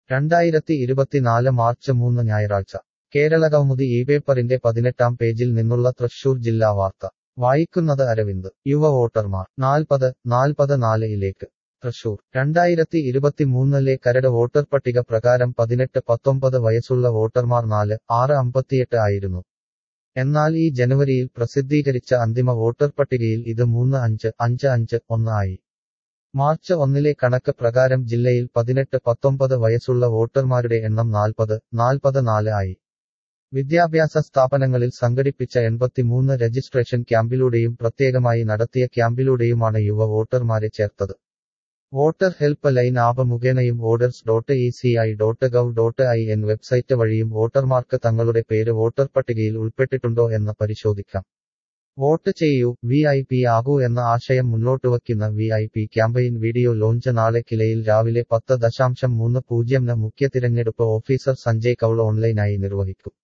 രണ്ടായിരത്തി ഇരുപത്തിനാല് മാർച്ച് മൂന്ന് ഞായറാഴ്ച കേരള കൗമുദി ഈ പേപ്പറിന്റെ പതിനെട്ടാം പേജിൽ നിന്നുള്ള തൃശൂർ ജില്ലാ വാർത്ത വായിക്കുന്നത് അരവിന്ദ് യുവ വോട്ടർമാർ നാൽപ്പത് നാൽപ്പത് നാല് ഇലേക്ക് തൃശൂർ രണ്ടായിരത്തി ഇരുപത്തിമൂന്നിലെ കരട് വോട്ടർ പട്ടിക പ്രകാരം പതിനെട്ട് പത്തൊമ്പത് വയസ്സുള്ള വോട്ടർമാർ നാല് ആറ് അമ്പത്തിയെട്ട് ആയിരുന്നു എന്നാൽ ഈ ജനുവരിയിൽ പ്രസിദ്ധീകരിച്ച അന്തിമ വോട്ടർ പട്ടികയിൽ ഇത് മൂന്ന് അഞ്ച് അഞ്ച് അഞ്ച് ഒന്ന് ആയി മാർച്ച് ഒന്നിലെ കണക്ക് പ്രകാരം ജില്ലയിൽ പതിനെട്ട് പത്തൊമ്പത് വയസ്സുള്ള വോട്ടർമാരുടെ എണ്ണം നാൽപ്പത് നാൽപ്പത് നാല് ആയി വിദ്യാഭ്യാസ സ്ഥാപനങ്ങളിൽ സംഘടിപ്പിച്ച എൺപത്തിമൂന്ന് രജിസ്ട്രേഷൻ ക്യാമ്പിലൂടെയും പ്രത്യേകമായി നടത്തിയ ക്യാമ്പിലൂടെയുമാണ് യുവ വോട്ടർമാരെ ചേർത്തത് വോട്ടർ ഹെൽപ്പ് ലൈൻ ആപ്പ് മുഖേനയും voters dot E C I dot gov dot I N website വഴിയും വോട്ടർമാർക്ക് തങ്ങളുടെ പേര് വോട്ടർ പട്ടികയിൽ ഉൾപ്പെട്ടിട്ടുണ്ടോ എന്ന് പരിശോധിക്കാം വോട്ട് ചെയ്യൂ വി ഐ പി ആകൂ എന്ന ആശയം മുന്നോട്ടുവയ്ക്കുന്ന V I P campaign video launch നാളെ കിലയിൽ രാവിലെ പത്ത് ദശാംശം മൂന്ന് പൂജ്യംന് മുഖ്യ തിരഞ്ഞെടുപ്പ് ഓഫീസർ സഞ്ജയ് കൌൾ ഓൺലൈനായി നിർവഹിക്കും